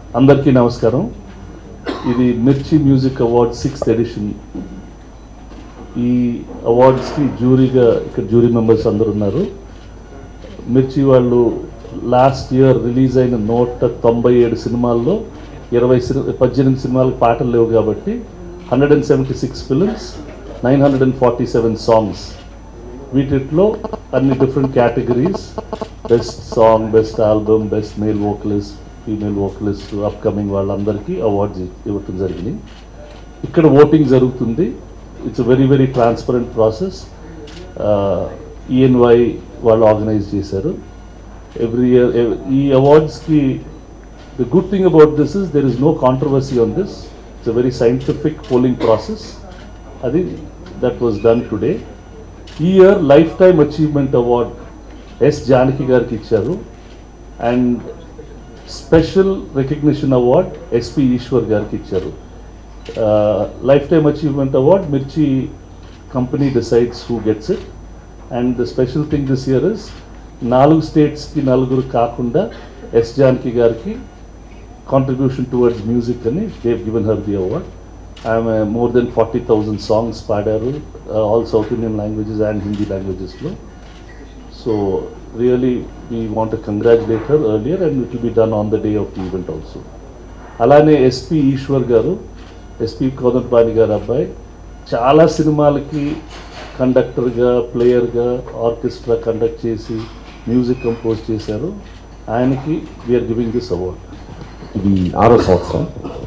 అందరికీ నమస్కారం ఇది మిర్చి మ్యూజిక్ అవార్డ్ సిక్స్త్ ఎడిషన్ ఈ అవార్డ్స్కి జ్యూరీగా ఇక్కడ జ్యూరీ మెంబర్స్ అందరు ఉన్నారు మిర్చి వాళ్ళు లాస్ట్ ఇయర్ రిలీజ్ అయిన నూట తొంభై ఏడు సినిమాల్లో ఇరవై సినిమా పద్దెనిమిది సినిమాలకు పాటలు లేవు కాబట్టి hundred and seventy six films nine hundred and forty seven songs వీటిలో అన్ని different categories best song best album best male vocalist female vocalist upcoming వాళ్ళందరికీ అవార్డ్స్ ఇవ్వటం జరిగింది ఇక్కడ ఓటింగ్ జరుగుతుంది it's very very transparent process E and Y వాళ్ళు organise చేశారు every year ఈ అవార్డ్స్కి the good thing about this is there is no controversy on this it's a very scientific polling process అది దట్ వాజ్ డన్ టుడే ఈ year lifetime achievement award S Janaki garu ఇచ్చారు and special recognition award SP Eswar garu ఇచ్చారు lifetime achievement award Mirchi company decides who gets it and the special thing this year is నాలుగు స్టేట్స్కి నలుగురు కాకుండా yes Janaki గారికి contribution towards music అని they've given her the award ఆమె more than forty thousand songs పాడారు all south Indian languages and Hindi లాంగ్వేజెస్లో so really we want congratulate her earlier and it will be done on the day of the event also అలానే SP Eswar garu SP Kodandapani garu అబ్బాయి చాలా సినిమాలకి కండక్టర్గా ప్లేయర్గా orchestra conduct చేసి music compose చేశారు ఆయనకి వీఆర్ గివింగ్ దిస్ అవార్డ్ ఇది ఆరో సంవత్సరం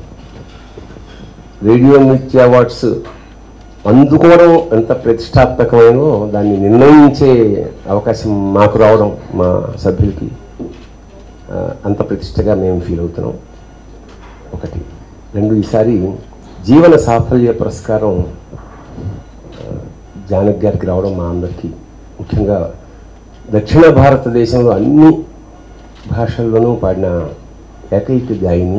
రేడియో మిర్చి అవార్డ్స్ అందుకోవడం ఎంత ప్రతిష్టాత్మకమైనో దాన్ని నిర్ణయించే అవకాశం మాకు రావడం మా సభ్యులకి ఆ, అంత ప్రతిష్టగా మేము ఫీల్ అవుతున్నాం ఒకటి రెండు ఈసారి జీవన సాఫల్య పురస్కారం ఆ, జానక్ గారికి రావడం మా అందరికీ ముఖ్యంగా దక్షిణ భారతదేశంలో అన్ని భాషల్లోనూ పాడిన ఏకైక గాయని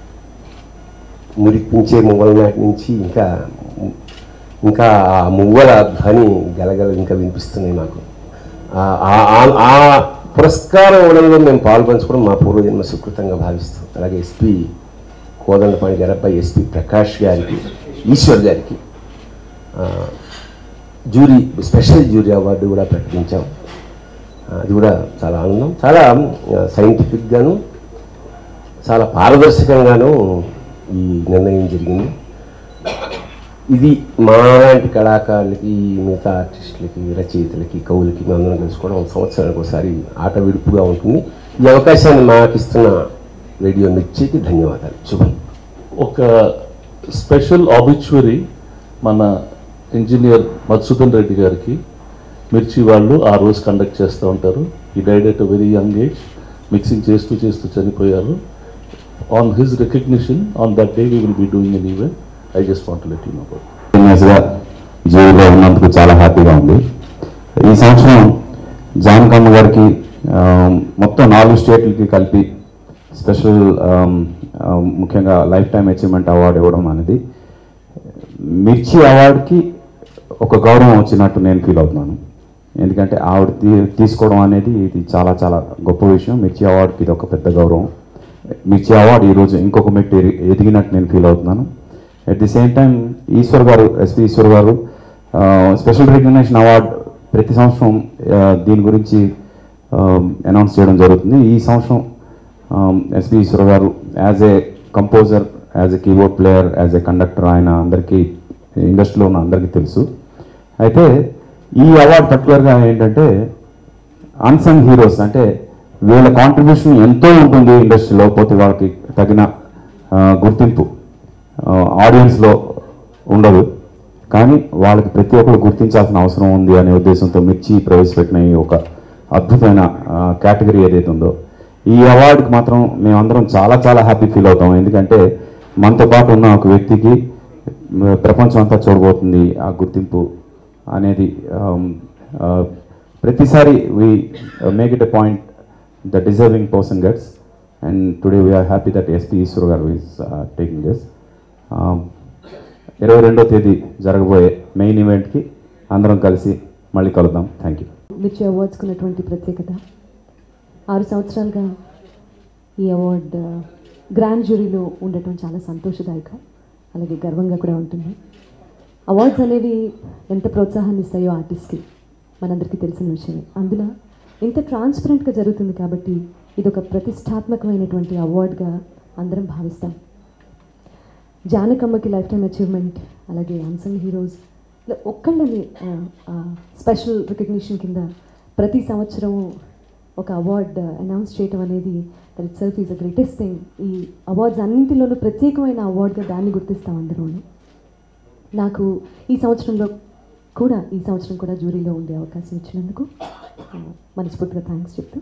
మురిపించే మువ్వల నాటి నుంచి ఇంకా ఇంకా ఆ మువ్వల ధ్వని గలగల ఇంకా వినిపిస్తున్నాయి మాకు ఆ- ఆ- ఆ- ఆ పురస్కారం ఇవ్వడంలో మేము పాల్పంచుకోవడం మా పూర్వజన్మ సుకృతంగా భావిస్తాం అలాగే ఎస్పి కోదండపాణి గారి అబ్బాయి ఎస్పి ప్రకాష్ గారికి ఈశ్వర్ గారికి ఆ, జ్యూరీ స్పెషల్ జ్యూరీ అవార్డు కూడా ప్రకటించాం అది కూడా చాలా ఆనందం చాలా సైంటిఫిక్గాను చాలా పారదర్శకంగాను ఈ నిర్ణయం జరిగింది ఇది మా లాంటి కళాకారులకి మిగతా ఆర్టిస్టులకి రచయితలకి కవులకి మేమందరం కలుసుకోవడం సంవత్సరానికి ఒకసారి ఆట విడుపుగా ఉంటుంది ఈ అవకాశాన్ని మాకు ఇస్తున్న రేడియో మిర్చికి ధన్యవాదాలు శుభం ఒక స్పెషల్ ఆబిచువరీ మన ఇంజనీర్ మధుసూదన్ రెడ్డి గారికి మిర్చి వాళ్ళు ఆ రోజు కండక్ట్ చేస్తూ ఉంటారు ఈ died at very young age mixing చేస్తూ చేస్తూ చనిపోయారు on his recognition on that day we will be doing an event I just want let you know about గా జైలులో ఉన్నందుకు చాలా హ్యాపీగా ఉంది ఈ సంవత్సరం జానకమ్మ గారికి ఆ, మొత్తం నాలుగు స్టేట్లకి కలిపి స్పెషల్ ముఖ్యంగా లైఫ్ టైం అచీవ్మెంట్ అవార్డు ఇవ్వడం అనేది మిర్చి అవార్డుకి ఒక గౌరవం వచ్చినట్టు నేను ఫీల్ అవుతున్నాను ఎందుకంటే ఆవిడ తీ తీసుకోవడం అనేది ఇది చాలా చాలా గొప్ప విషయం మిర్చి అవార్డుకి ఇది ఒక పెద్ద గౌరవం మిర్చి అవార్డు ఈరోజు ఇంకొక మెట్టు ఎరి- ఎదిగినట్టు నేను ఫీల్ అవుతున్నాను at the same time Eswar garu SP Eswar గారు స్పెషల్ రికగ్నేషన్ అవార్డ్ ప్రతి సంవత్సరం ఆ, దీని గురించి అనౌన్స్ చేయడం జరుగుతుంది ఈ సంవత్సరం SP Eswar garu as a composer as a keyboard player as a conductor ఆయన అందరికీ ఇండస్ట్రీలో ఉన్న అందరికీ తెలుసు అయితే ఈ అవార్డ్ పర్టికులర్గా ఏంటంటే అన్సంగ్ హీరోస్ అంటే వీళ్ళ కాంట్రిబ్యూషన్ ఎంతో ఉంటుంది ఇండస్ట్రీలో పోతే వాళ్ళకి తగిన ఆ, గుర్తింపు ఆడియన్స్లో ఉండదు కానీ వాళ్ళకి ప్రతి ఒక్కరు గుర్తించాల్సిన అవసరం ఉంది అనే ఉద్దేశంతో మిర్చి ప్రవేశపెట్టిన ఈ ఒక అద్భుతమైన కేటగిరీ ఏదైతే ఉందో ఈ అవార్డుకి మాత్రం మేమందరం చాలా చాలా హ్యాపీ ఫీల్ అవుతాం ఎందుకంటే మనతో పాటు ఉన్న ఒక వ్యక్తికి మ, ప్రపంచం అంతా చూడబోతుంది ఆ గుర్తింపు అనేది ఆమ్, ఆ, ప్రతిసారి we make it a point the deserving person gets and today we're happy that SP Eswar garu is taking this ఇరవై రెండో తేదీ జరగబోయే మెయిన్ ఈవెంట్కి అందరం కలిసి మళ్ళీ కలుద్దాం థ్యాంక్ యూ మిర్చి అవార్డ్స్కి ఉన్నటువంటి ప్రత్యేకత ఆరు సంవత్సరాలుగా ఈ అవార్డ్ గ్రాండ్ జ్యూరీలో ఉండటం చాలా సంతోషదాయకం అలాగే గర్వంగా కూడా ఉంటుంది అవార్డ్స్ అనేవి ఎంత ప్రోత్సాహాన్ని ఇస్తాయో ఆర్టిస్ట్కి మనందరికీ తెలిసిన విషయమే అందులో ఇంత ట్రాన్స్పరెంట్గా జరుగుతుంది కాబట్టి ఇది ఒక ప్రతిష్టాత్మకమైనటువంటి అవార్డ్గా అందరం భావిస్తాం జానకమ్మకి లైఫ్ టైం అచీవ్మెంట్ అలాగే అన్సంగ్ హీరోస్ ఇలా ఒక్కళ్ళని స్పెషల్ రికగ్నిషన్ కింద ప్రతి సంవత్సరం ఒక అవార్డ్ అనౌన్స్ చేయటం అనేది that itself is the greatest thing ఈ అవార్డ్స్ అన్నింటిలోనూ ప్రత్యేకమైన అవార్డ్గా దాన్ని గుర్తిస్తాం అందరూ నాకు ఈ సంవత్సరంలో కూడా ఈ సంవత్సరం కూడా జ్యూరీలో ఉండే అవకాశం ఇచ్చినందుకు ఆ, మనస్ఫూర్తిగా థ్యాంక్స్ చెప్తూ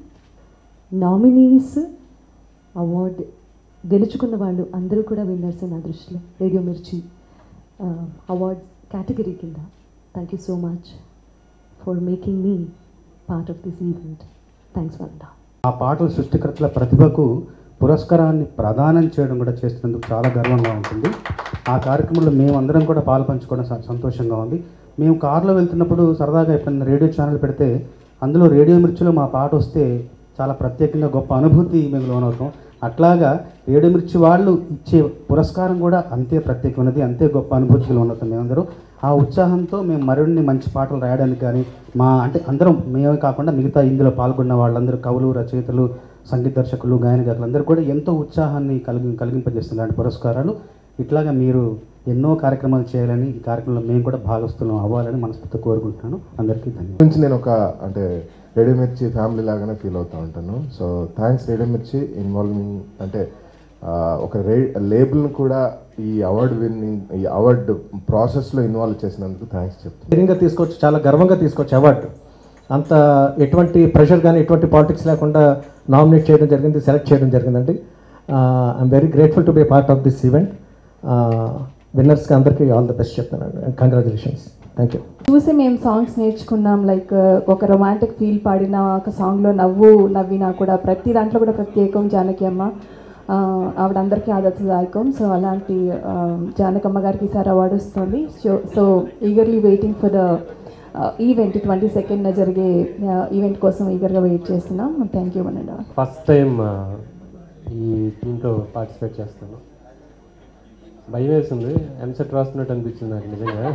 నామినీస్ అవార్డ్ గెలుచుకున్న వాళ్ళు అందరూ కూడా విన్నర్స్ నా దృష్టిలో రేడియో మిర్చి అవార్డ్ కేటగిరీ కింద thank you so much for making me part of this event thanks one ఆ పాటల సృష్టికర్తల ప్రతిభకు పురస్కారాన్ని ప్రదానం చేయడం కూడా చేస్తున్నందుకు చాలా గర్వంగా ఉంటుంది ఆ కార్యక్రమంలో మేమందరం కూడా పాలు పంచుకోవడం స- సంతోషంగా ఉంది మేము కారులో వెళ్తున్నప్పుడు సరదాగా ఎప్పుడైనా రేడియో ఛానల్ పెడితే అందులో రేడియో మిర్చిలో మా పాట వస్తే చాలా ప్రత్యేకంగా గొప్ప అనుభూతి మేము లోనవుతాం అట్లాగా రేడియో మిర్చి వాళ్ళు ఇచ్చే పురస్కారం కూడా అంతే ప్రత్యేకమైనది అంతే గొప్ప అనుభూతికి లోనవుతాం మేమందరం ఆ ఉత్సాహంతో మేము మరిన్ని మంచి పాటలు రాయడానికి కానీ మా అంటే అందరం మేమే కాకుండా మిగతా ఇందులో పాల్గొన్న వాళ్ళందరూ కవులు రచయితలు సంగీత దర్శకులు గాయనగారులు అందరూ కూడా ఎంతో ఉత్సాహాన్ని కలిగి కలిగింపజేస్తున్నారు పురస్కారాలు ఇట్లాగా మీరు ఎన్నో కార్యక్రమాలు చేయాలని ఈ కార్యక్రమంలో మేము కూడా భాగస్థులం అవ్వాలని మనస్ఫూర్తి కోరుకుంటున్నాను అందరికీ ధన్యవాదాలు నుంచి నేను ఒక అంటే రేడియో మిర్చి ఫ్యామిలీ లాగానే ఫీల్ అవుతూ ఉంటాను so thanks radio Mirchi involving అంటే ఆ, ఒక రే లేబుల్ని కూడా ఈ అవార్డు విన్నింగ్ ఈ అవార్డు ప్రాసెస్లో ఇన్వాల్వ్ చేసినందుకు థ్యాంక్స్ చెప్తాను ధైర్యంగా తీసుకొచ్చి చాలా గర్వంగా తీసుకొచ్చి అవార్డు అంత ఎటువంటి ప్రెషర్ కానీ ఎటువంటి పాలిటిక్స్ లేకుండా నామినేట్ చేయడం జరిగింది సెలెక్ట్ చేయడం జరిగిందండి I'm very grateful to be part of this event విన్నర్స్కి అందరికీ ఆల్ ద బెస్ట్ చెప్తున్నాను కంగ్రాచులేషన్స్ థ్యాంక్ యూ చూసి మేము సాంగ్స్ నేర్చుకున్నాం లైక్ ఒక రొమాంటిక్ ఫీల్ పాడిన ఒక సాంగ్లో నవ్వు నవ్వినా కూడా ప్రతి దాంట్లో కూడా ప్రత్యేకం జానకి అమ్మ ఆ, ఆవిడ అందరికీ ఆదర్శదాయకం సో అలాంటి ఆ, జానకమ్మ గారికి ఈసారి అవార్డు వస్తుంది so so eagerly waiting for the event twenty second జరిగే ఈవెంట్ కోసం ఈగర్గా వెయిట్ చేస్తున్నాం థ్యాంక్ యూ అనండి ఫస్ట్ టైం ఈ దీంట్లో పార్టిసిపేట్ చేస్తాను భయం వేసింది ఎంసెట్ రాస్తున్నట్టు అనిపించింది నాకు నిజంగా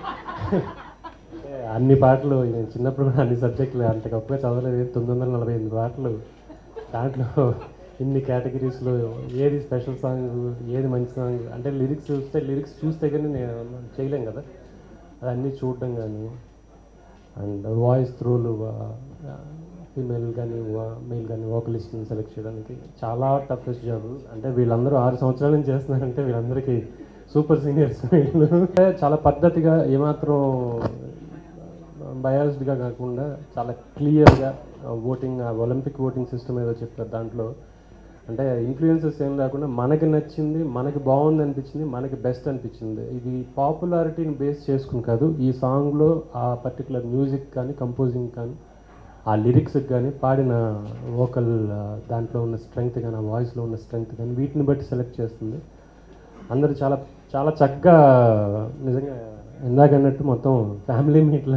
అంటే అన్ని పాటలు నేను చిన్నప్పుడు కూడా అన్ని సబ్జెక్టులు అంత గొప్పగా చదవలేదు తొమ్మిది వందల నలభై ఎనిమిది పాటలు దాంట్లో ఇన్ని కేటగిరీస్లో ఏది స్పెషల్ సాంగ్ ఏది మంచి సాంగ్ అంటే లిరిక్స్ చూస్తే లిరిక్స్ చూస్తే కానీ నేను చేయలేం కదా అది అన్నీ చూడడం కానీ అండ్ వాయిస్ త్రూలు ఫీమేల్ కానీ మెయిల్ కానీ వోకలిస్ట్ని సెలెక్ట్ చేయడానికి చాలా టఫెస్ట్ జాబ్ అంటే వీళ్ళందరూ ఆరు సంవత్సరాల నుంచి చేస్తున్నారంటే వీళ్ళందరికీ సూపర్ సీనియర్స్ వీళ్ళు అంటే చాలా పద్ధతిగా ఏమాత్రం బయాస్డ్గా కాకుండా చాలా క్లియర్గా ఓటింగ్ ఒలింపిక్ ఓటింగ్ సిస్టమ్ ఏదో చెప్పారు దాంట్లో అంటే ఇన్ఫ్లుయెన్సెస్ ఏం లేకుండా మనకి నచ్చింది మనకి బాగుంది అనిపించింది మనకి బెస్ట్ అనిపించింది ఇది పాపులారిటీని బేస్ చేసుకుని కాదు ఈ సాంగ్లో ఆ పర్టికులర్ మ్యూజిక్ కానీ కంపోజింగ్ కానీ ఆ లిరిక్స్కి కానీ పాడిన వోకల్ దాంట్లో ఉన్న స్ట్రెంగ్త్ కానీ ఆ వాయిస్లో ఉన్న స్ట్రెంగ్త్ కానీ వీటిని బట్టి సెలెక్ట్ చేస్తుంది అందరూ చాలా చాలా చక్కగా నిజంగా ఇందాక అన్నట్టు మొత్తం ఫ్యామిలీ మీట్లో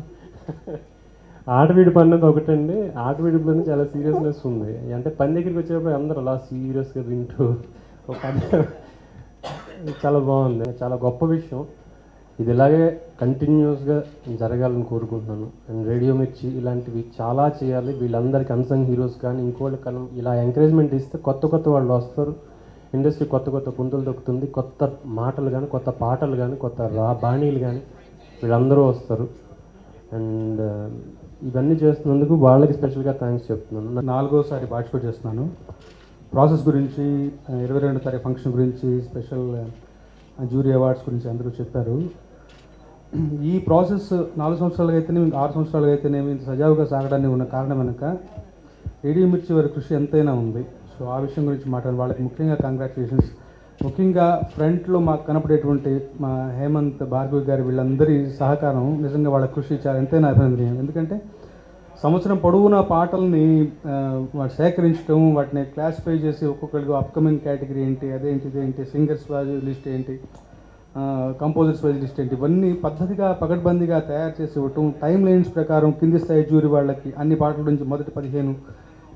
ఆట విడుపు అన్నది ఒకటండి ఆట విడుపులోనే చాలా సీరియస్నెస్ ఉంది అంటే పని దగ్గరికి వచ్చేటప్పుడు అందరూ అలా సీరియస్గా వింటూ ఒక పని చాలా బాగుంది చాలా గొప్ప విషయం ఇది ఇలాగే కంటిన్యూస్గా జరగాలని కోరుకుంటున్నాను అండ్ రేడియో మిర్చి ఇలాంటివి చాలా చేయాలి వీళ్ళందరికీ అన్సంగ్ హీరోస్ కానీ ఇంకోళ్ళు కానీ ఇలా ఎంకరేజ్మెంట్ ఇస్తే కొత్త కొత్త వాళ్ళు వస్తారు ఇండస్ట్రీ కొత్త కొత్త పుంతులు దొక్కుతుంది కొత్త మాటలు కానీ కొత్త పాటలు కానీ కొత్త రా బాణీలు కానీ వీళ్ళందరూ వస్తారు అండ్ ఇవన్నీ చేస్తున్నందుకు వాళ్ళకి స్పెషల్గా థ్యాంక్స్ చెప్తున్నాను నాలుగోసారి పార్టిసిపేట్ చేస్తున్నాను ప్రాసెస్ గురించి ఇరవై రెండు తారీఖు ఫంక్షన్ గురించి స్పెషల్ జ్యూరీ అవార్డ్స్ గురించి అందరూ చెప్పారు ఈ ప్రాసెస్ నాలుగు సంవత్సరాలుగా అయితేనేమి ఆరు సంవత్సరాలుగా అయితేనేమి ఇంత సజావుగా సాగడానికి ఉన్న కారణం వెనుక రేడియో మిర్చి వారి కృషి ఎంతైనా ఉంది సో ఆ విషయం గురించి మాట్లాడి వాళ్ళకి ముఖ్యంగా కంగ్రాచులేషన్స్ ముఖ్యంగా ఫ్రంట్లో మాకు కనపడేటువంటి మా హేమంత్ భార్గవి గారి వీళ్ళందరి సహకారం నిజంగా వాళ్ళ కృషి చాలా ఎంతైనా అభినందనీయం ఎందుకంటే సంవత్సరం పొడవునా పాటల్ని ఆ, వాటి సేకరించడం వాటిని క్లాసిఫై చేసి ఒక్కొక్కరికి అప్కమింగ్ కేటగిరీ ఏంటి అదేంటి ఇదేంటి సింగర్స్ వైజ్ లిస్ట్ ఏంటి కంపోజర్స్ వైజ్ లిస్ట్ ఏంటి ఇవన్నీ పద్ధతిగా పగడ్బందీగా తయారు చేసి ఇవ్వటం టైం లైన్స్ ప్రకారం కింది స్థాయి జ్యూరీ వాళ్ళకి అన్ని పాటల నుంచి మొదటి పదిహేను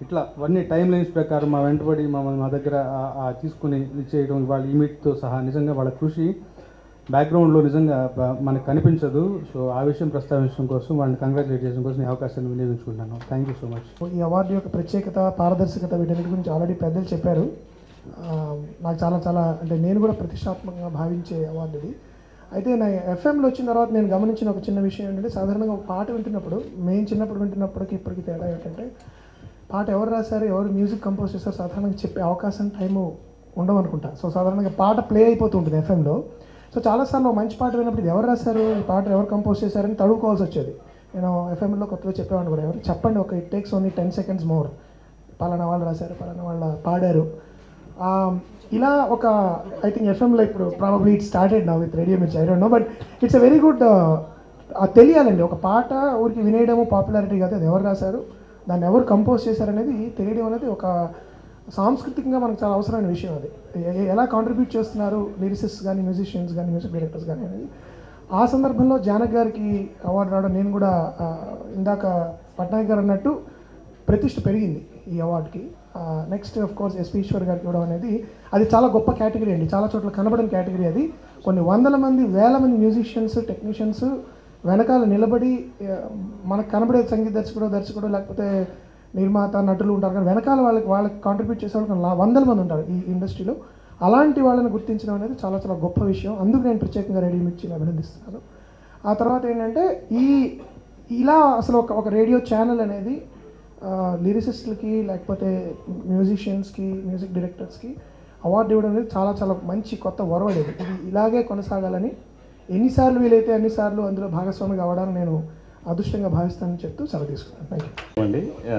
ఇట్లా అవన్నీ టైం లైన్స్ ప్రకారం మా వెంటబడి మమ్మల్ని మా దగ్గర ఆ- ఆ తీసుకుని ఇచ్చేయడం వాళ్ళ ఇమిట్తో సహా నిజంగా వాళ్ళ కృషి బ్యాక్గ్రౌండ్లో నిజంగా బ- మనకు కనిపించదు సో ఆ విషయం ప్రస్తావించడం కోసం వాళ్ళని కంగ్రాచులేట్ చేయడం కోసం ఈ అవకాశాన్ని వినియోగించుకుంటాను థ్యాంక్ యూ సో మచ్ ఈ అవార్డు యొక్క ప్రత్యేకత పారదర్శకత వీటన్నిటి గురించి ఆల్రెడీ పెద్దలు చెప్పారు ఆ, నాకు చాలా చాలా అంటే నేను కూడా ప్రతిష్టాత్మకంగా భావించే అవార్డు ఇది అయితే నా ఎఫ్ఎంలో వచ్చిన తర్వాత నేను గమనించిన ఒక చిన్న విషయం ఏంటంటే సాధారణంగా ఒక పాట వింటున్నప్పుడు మేము చిన్నప్పుడు వింటున్నప్పటికి ఇప్పటికి తేడా ఏంటంటే పాట ఎవరు రాశారు ఎవరు మ్యూజిక్ కంపోజ్ చేశారు సాధారణంగా చెప్పే అవకాశం టైము ఉండవు అనుకుంటా సో సాధారణంగా పాట ప్లే అయిపోతూ ఉంటుంది ఎఫ్ఎంలో సో చాలాసార్లు ఒక మంచి పాట విన్నప్పుడు ఇది ఎవరు రాశారు ఈ పాట ఎవరు కంపోజ్ చేశారని తడుకోవాల్సి వచ్చేది నేను ఎఫ్ఎంలో కొత్తగా చెప్పేవాడిని కూడా ఎవరు చెప్పండి ఒక it takes only ten seconds more పలానా వాళ్ళు రాశారు పలానా వాళ్ళ పాడారు ఆ, ఇలా ఒక ఐ థింక్ ఎఫ్ఎంలో ఇప్పుడు ప్రాబబ్లీ ఇట్ స్టార్టెడ్ నా with radio Mirchi I don't know but it's a very good తెలియాలండి ఒక పాట ఊరికి వినేయడము పాపులారిటీ కాదు అది ఎవరు రాశారు దాన్ని ఎవరు కంపోజ్ చేశారనేది తెలియడం అనేది ఒక సాంస్కృతికంగా మనకు చాలా అవసరమైన విషయం అది ఎ- ఎలా కాంట్రిబ్యూట్ చేస్తున్నారు లిరిసిస్ట్ కానీ మ్యూజిషియన్స్ కానీ మ్యూజిక్ డైరెక్టర్స్ కానీ అనేది ఆ సందర్భంలో జానక్ గారికి అవార్డు రావడం నేను కూడా ఆ, ఇందాక పట్నాయక్ గారు అన్నట్టు ప్రతిష్ట పెరిగింది ఈ అవార్డుకి next of course SP Eshwar గారికి ఇవ్వడం అనేది అది చాలా గొప్ప కేటగిరీ అండి చాలా చోట్ల కనబడని కేటగిరీ అది కొన్ని వందల మంది వేల మంది మ్యూజిషియన్స్ టెక్నీషియన్స్ వెనకాల నిలబడి ఆ, మనకు కనబడే సంగీత దర్శకుడు దర్శకుడు లేకపోతే నిర్మాత నటులు ఉంటారు కానీ వెనకాల వాళ్ళకి వాళ్ళకి కాంట్రిబ్యూట్ చేసే వాళ్ళకి లా- వందల మంది ఉంటారు ఈ ఇండస్ట్రీలో అలాంటి వాళ్ళని గుర్తించడం అనేది చాలా చాలా గొప్ప విషయం అందుకు నేను ప్రత్యేకంగా రెడీ మిర్చిని అభినందిస్తున్నాను ఆ తర్వాత ఏంటంటే ఈ ఇలా అసలు ఒక ఒక రేడియో ఛానల్ అనేది లిరిసిస్ట్లకి లేకపోతే మ్యూజిషియన్స్కి మ్యూజిక్ డైరెక్టర్స్కి అవార్డు ఇవ్వడం అనేది చాలా చాలా మంచి కొత్త ఒరవడి ఇది ఇది ఇలాగే కొనసాగాలని ఎన్నిసార్లు వీలైతే అన్నిసార్లు అందులో భాగస్వామి కావడానికి నేను అదృష్టంగా భావిస్తానని చెప్తూ సెలవు తీసుకున్నాను థ్యాంక్ యూ అండి ఆ,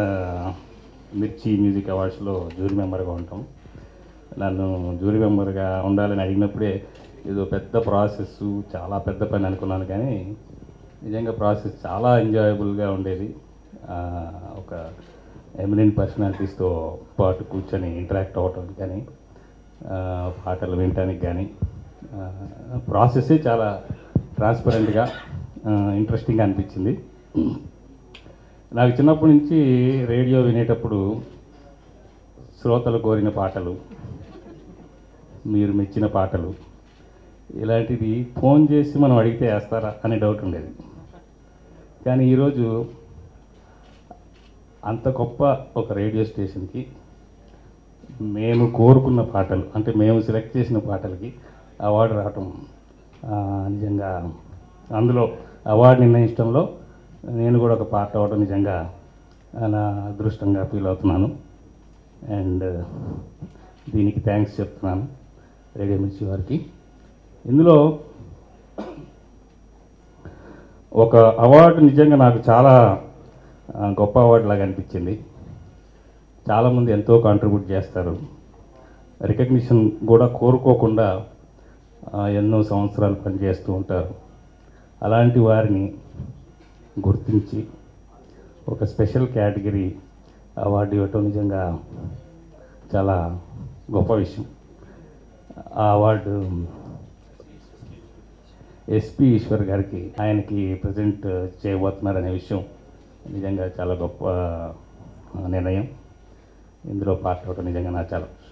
మిర్చి మ్యూజిక్ అవార్డ్స్లో జ్యూరీ మెంబర్గా ఉంటాం నన్ను జ్యూరీ మెంబర్గా ఉండాలని అడిగినప్పుడే ఏదో పెద్ద ప్రాసెస్ చాలా పెద్ద పని అనుకున్నాను కానీ నిజంగా ప్రాసెస్ చాలా ఎంజాయబుల్గా ఉండేది ఆ, ఒక ఎమినెంట్ పర్సనాలిటీస్తో పాటు కూర్చొని ఇంటరాక్ట్ అవ్వటానికి కానీ ఆ, పాటలు వినటానికి కానీ ప్రాసెస్సే చాలా ట్రాన్స్పరెంట్గా ఇంట్రెస్టింగ్గా అనిపించింది నాకు చిన్నప్పటి నుంచి రేడియో వినేటప్పుడు శ్రోతలు కోరిన పాటలు మీరు మెచ్చిన పాటలు ఇలాంటిది ఫోన్ చేసి మనం అడిగితే వేస్తారా అనే డౌట్ ఉండేది కానీ ఈరోజు అంత గొప్ప ఒక రేడియో స్టేషన్కి మేము కోరుకున్న పాటలు అంటే మేము సెలెక్ట్ చేసిన పాటలకి అవార్డు రావటం ఆ, నిజంగా అందులో అవార్డు నిర్ణయించడంలో నేను కూడా ఒక పార్ట్ అవ్వడం నిజంగా ఆ, నా అదృష్టంగా ఫీల్ అవుతున్నాను అండ్ దీనికి థ్యాంక్స్ చెప్తున్నాను రేడియో మిర్చి వారికి ఇందులో ఒక అవార్డు నిజంగా నాకు చాలా ఆ, గొప్ప అవార్డు లాగా అనిపించింది చాలామంది ఎంతో కాంట్రిబ్యూట్ చేస్తారు రికగ్నిషన్ కూడా కోరుకోకుండా ఆ, ఎన్నో సంవత్సరాలు పనిచేస్తూ ఉంటారు అలాంటి వారిని గుర్తించి ఒక స్పెషల్ కేటగిరీ అవార్డు ఇవ్వటం నిజంగా చాలా గొప్ప విషయం ఆ అవార్డు ఎస్పి ఈశ్వర్ గారికి ఆయనకి ప్రజెంట్ చేయబోతున్నారనే విషయం నిజంగా చాలా గొప్ప నిర్ణయం ఇందులో పార్ట్ అవ్వడం నిజంగా నాకు చాలా